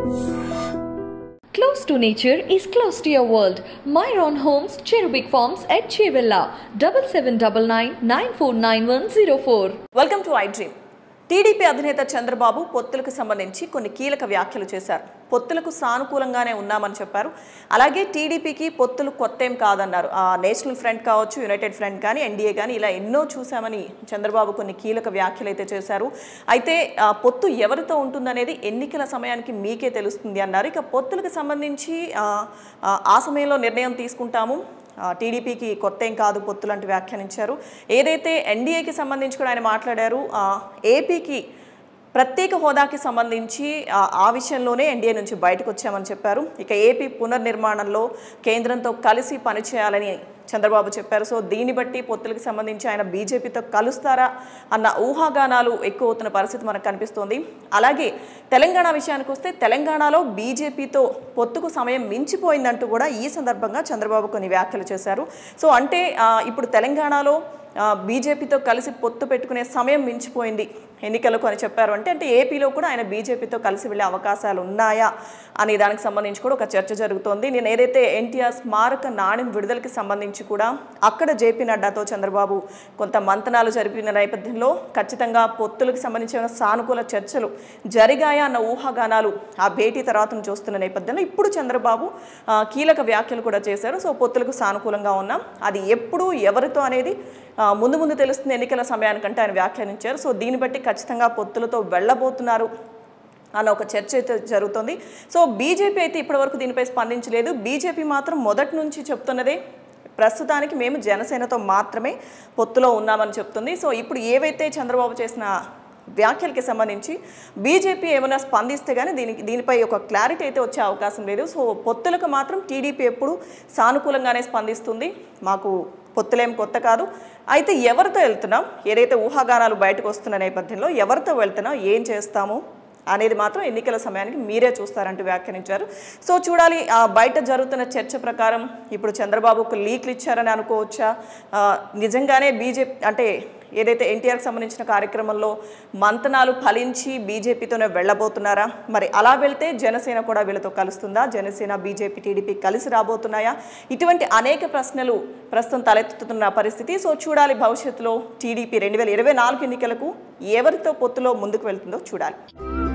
Close to nature is close to your world. Myron Homes, Cherubic Farms at Chevilla, 7799 949104. Welcome to iDream TDP అధినేత చంద్రబాబు పొత్తులకు సంబంధించి కొన్ని కీలక వ్యాఖ్యలు చేశారు పొత్తులకు సానుకూలంగానే ఉన్నామని చెప్పారు అలాగే టీడీపీకి పొత్తులు కొత్త ఏం కాదన్నారు ఆ నేషనల్ ఫ్రంట్ కావచ్చు యునైటెడ్ ఫ్రంట్ కానీ ఎన్డీఏ కానీ ఇలా ఎన్నో చూశామని చంద్రబాబు కొన్ని కీలక వ్యాఖ్యలు అయితే చేశారు అయితే ఆ పొత్తు ఎవరితో ఉంటుందనేది ఎన్నికల సమయానికి మీకే తెలుస్తుంది అన్నారు ఇక పొత్తులకు సంబంధించి ఆ, ఆ, ఆ సమయంలో నిర్ణయం తీసుకుంటాము ఆ, టీడీపీకి కొత్త ఏం కాదు పొత్తు లాంటి వ్యాఖ్యానించారు ఏదైతే ఎన్డీఏకి సంబంధించి కూడా ఆయన మాట్లాడారు ఆ, ఏపీకి ప్రత్యేక హోదాకి సంబంధించి ఆ, ఆ విషయంలోనే ఎన్డీఏ నుంచి బయటకు వచ్చామని చెప్పారు ఇక ఏపీ పునర్నిర్మాణంలో కేంద్రంతో కలిసి పనిచేయాలని చంద్రబాబు చెప్పారు సో దీన్ని బట్టి పొత్తులకు సంబంధించి ఆయన బీజేపీతో కలుస్తారా అన్న ఊహాగానాలు ఎక్కువ అవుతున్న పరిస్థితి మనకు కనిపిస్తోంది అలాగే తెలంగాణ విషయానికి వస్తే తెలంగాణలో బీజేపీతో పొత్తుకు సమయం మించిపోయిందంటూ కూడా ఈ సందర్భంగా చంద్రబాబు కొన్ని వ్యాఖ్యలు చేశారు సో అంటే ఆ, ఇప్పుడు తెలంగాణలో ఆ, బీజేపీతో కలిసి పొత్తు పెట్టుకునే సమయం మించిపోయింది ఎన్నికలకు అని చెప్పారు అంటే అంటే ఏపీలో కూడా ఆయన బీజేపీతో కలిసి వెళ్ళే అవకాశాలు ఉన్నాయా అనే దానికి సంబంధించి కూడా ఒక చర్చ జరుగుతోంది నేను ఏదైతే ఎన్టీఆర్ స్మారక నాణ్యం విడుదలకి సంబంధించి కూడా అక్కడ జేపీ నడ్డాతో చంద్రబాబు కొంత మంతనాలు జరిపిన నేపథ్యంలో ఖచ్చితంగా పొత్తులకు సంబంధించిన సానుకూల చర్చలు జరిగాయా అన్న ఊహాగానాలు ఆ భేటీ తర్వాత చూస్తున్న నేపథ్యంలో ఇప్పుడు చంద్రబాబు ఆ, కీలక వ్యాఖ్యలు కూడా చేశారు సో పొత్తులకు సానుకూలంగా ఉన్నాం అది ఎప్పుడు ఎవరితో అనేది ఆ, ముందు ముందు తెలుస్తుంది ఎన్నికల సమయానికంటే ఆయన వ్యాఖ్యానించారు సో దీన్ని బట్టి ఖచ్చితంగా పొత్తులతో వెళ్ళబోతున్నారు అన్న ఒక చర్చ అయితే జరుగుతుంది సో బీజేపీ అయితే ఇప్పటివరకు దీనిపై స్పందించలేదు బీజేపీ మాత్రం మొదటి నుంచి చెప్తున్నదే ప్రస్తుతానికి మేము జనసేనతో మాత్రమే పొత్తులో ఉన్నామని చెప్తుంది సో ఇప్పుడు ఏవైతే చంద్రబాబు చేసిన వ్యాఖ్యలకి సంబంధించి బీజేపీ ఏమైనా స్పందిస్తే కానీ దీనికి దీనిపై ఒక క్లారిటీ అయితే వచ్చే అవకాశం లేదు సో పొత్తులకు మాత్రం టీడీపీ ఎప్పుడు సానుకూలంగానే స్పందిస్తుంది మాకు పొత్తులేం కొత్త కాదు అయితే ఎవరితో వెళ్తున్నాం ఏదైతే ఊహాగానాలు బయటకు వస్తున్న నేపథ్యంలో ఎవరితో వెళ్తున్నాం ఏం చేస్తాము అనేది మాత్రం ఎన్నికల సమయానికి మీరే చూస్తారంటూ వ్యాఖ్యానించారు సో చూడాలి ఆ బయట జరుగుతున్న చర్చ ప్రకారం ఇప్పుడు చంద్రబాబుకు లీక్లు ఇచ్చారని అనుకోవచ్చా ఆ, నిజంగానే బీజేపీ అంటే ఏదైతే ఎన్టీఆర్కి సంబంధించిన కార్యక్రమంలో మంతనాలు ఫలించి బీజేపీతోనే వెళ్ళబోతున్నారా మరి అలా వెళ్తే జనసేన కూడా వీళ్ళతో కలుస్తుందా జనసేన బీజేపీ టీడీపీ కలిసి రాబోతున్నాయా ఇటువంటి అనేక ప్రశ్నలు ప్రస్తుతం తలెత్తుతున్న పరిస్థితి సో చూడాలి భవిష్యత్తులో టీడీపీ రెండు వేల ఇరవై నాలుగు ఎన్నికలకు ఎవరితో పొత్తులో ముందుకు వెళ్తుందో చూడాలి